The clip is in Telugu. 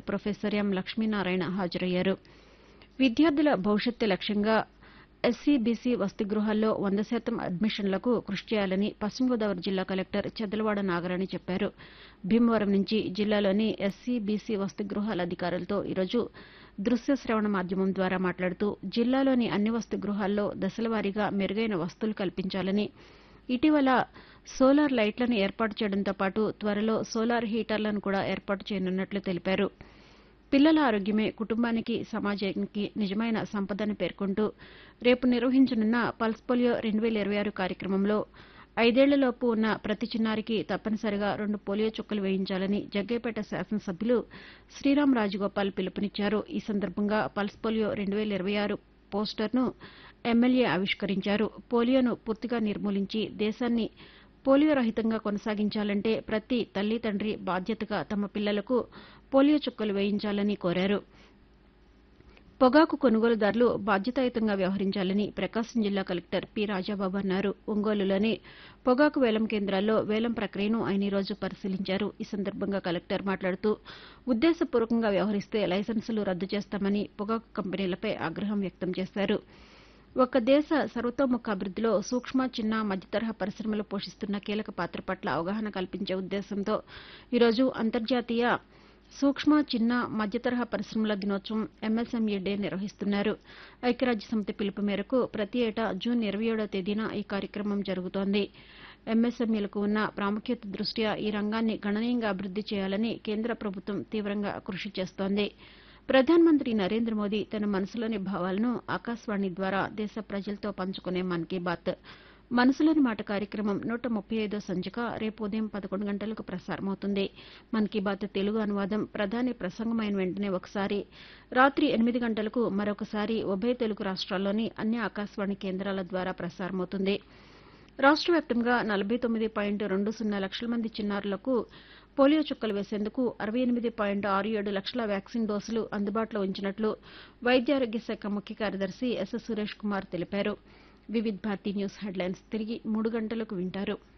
ప్రొఫెసర్ ఎం లక్ష్మీనారాయణ హాజరయ్యారు విద్యార్థుల భవిష్యత్తు లక్ష్యంగా ఎస్సీ బీసీ వసతి గృహాల్లో వంద శాతం అడ్మిషన్లకు కృషి చేయాలని పశ్చిమ గోదావరి జిల్లా కలెక్టర్ చెదలవాడ నాగరాణి చెప్పారు భీమవరం నుంచి జిల్లాలోని ఎస్సీ బీసీ వసతి గృహాల అధికారులతో ఈరోజు దృశ్య శ్రవణ మాధ్యమం ద్వారా మాట్లాడుతూ జిల్లాలోని అన్ని వసతి గృహాల్లో దశలవారీగా మెరుగైన వసతులు కల్పించాలని ఇటీవల సోలార్ లైట్లను ఏర్పాటు చేయడంతో పాటు త్వరలో సోలార్ హీటర్లను కూడా ఏర్పాటు చేయనున్నట్లు తెలిపారు పిల్లల ఆరోగ్యమే కుటుంబానికి సమాజానికి నిజమైన సంపదని పేర్కొంటూ రేపు నిర్వహించనున్న పల్స్ పోలియో రెండు వేల ఇరవై ఆరు కార్యక్రమంలో ఐదేళ్లలోపు ఉన్న ప్రతి చిన్నారికి తప్పనిసరిగా రెండు పోలియో చుక్కలు వేయించాలని జగ్గేపేట శాసనసభ్యులు శ్రీరామ్ రాజగోపాల్ పిలుపునిచ్చారు ఈ సందర్భంగా పల్స్ పోలియో రెండు వేల ఇరవై ఆరు పోస్టర్ను ఎమ్మెల్యే ఆవిష్కరించారు పోలియోను పూర్తిగా నిర్మూలించి దేశాన్ని పోలియో రహితంగా కొనసాగించాలంటే ప్రతి తల్లి తండ్రి బాధ్యతగా తమ పిల్లలకు పోలియో చుక్కలు వేయించాలని కోరారు పొగాకు కొనుగోలుదారులు బాధ్యతాయుతంగా వ్యవహరించాలని ప్రకాశం జిల్లా కలెక్టర్ పి రాజాబాబు అన్నారు ఒంగోలులోని పొగాకు వేలం కేంద్రాల్లో వేలం ప్రక్రియను ఆయన ఈరోజు పరిశీలించారు ఈ సందర్భంగా కలెక్టర్ మాట్లాడుతూ ఉద్దేశపూర్వకంగా వ్యవహరిస్తే లైసెన్సులు రద్దు చేస్తామని పొగాకు కంపెనీలపై ఆగ్రహం వ్యక్తం చేశారు ఒక దేశ సర్వతోముఖ అభివృద్దిలో సూక్ష్మ చిన్న మధ్యతరహా పరిశ్రమలు పోషిస్తున్న కీలక పాత్ర పట్ల అవగాహన కల్పించే ఉద్దేశంతో ఈరోజు అంతర్జాతీయ సూక్ష్మ చిన్న మధ్యతరహా పరిశ్రమల దినోత్సవం ఎంఎస్ఎంఈ డే నిర్వహిస్తున్నారు ఐక్యరాజ్యసమితి పిలుపు మేరకు ప్రతి ఏటా జూన్ ఇరవై ఏడో తేదీన ఈ కార్యక్రమం జరుగుతోంది ఎంఎస్ఎంఈలకు ఉన్న ప్రాముఖ్యత దృష్ట్యా ఈ రంగాన్ని గణనీయంగా అభివృద్ది చేయాలని కేంద్ర ప్రభుత్వం తీవ్రంగా కృషి చేస్తోంది ప్రధానమంత్రి నరేంద్ర మోదీ తన మనసులోని భావాలను ఆకాశవాణి ద్వారా దేశ ప్రజలతో పంచుకునే మన్ కీ బాత్ మనసులోని మాట కార్యక్రమం నూట ముప్పై ఐదో సంచిక రేపు ఉదయం పదకొండు గంటలకు ప్రసారమవుతుంది మన్ కీ బాత్ తెలుగు అనువాదం ప్రధాని ప్రసంగమైన వెంటనే ఒకసారి రాత్రి ఎనిమిది గంటలకు మరొకసారి ఉభయ తెలుగు రాష్ట్రాల్లోని అన్ని ఆకాశవాణి కేంద్రాల ద్వారా ప్రసారమవుతుంది రాష్ట్ర వ్యాప్తంగా నలభై తొమ్మిది పాయింట్ రెండు సున్నా లక్షల మంది చిన్నారులకు పోలియో చుక్కలు వేసేందుకు అరవై ఎనిమిది పాయింట్ ఆరు ఏడు లక్షల వ్యాక్సిన్ డోసులు అందుబాటులో ఉంచినట్లు వైద్యారోగ్య శాఖ ముఖ్య కార్యదర్శి ఎస్ సురేష్ కుమార్ తెలిపారు వివిధ్ భారతి న్యూస్ హెడ్లైన్స్ తిరిగి మూడు గంటలకు వింటారు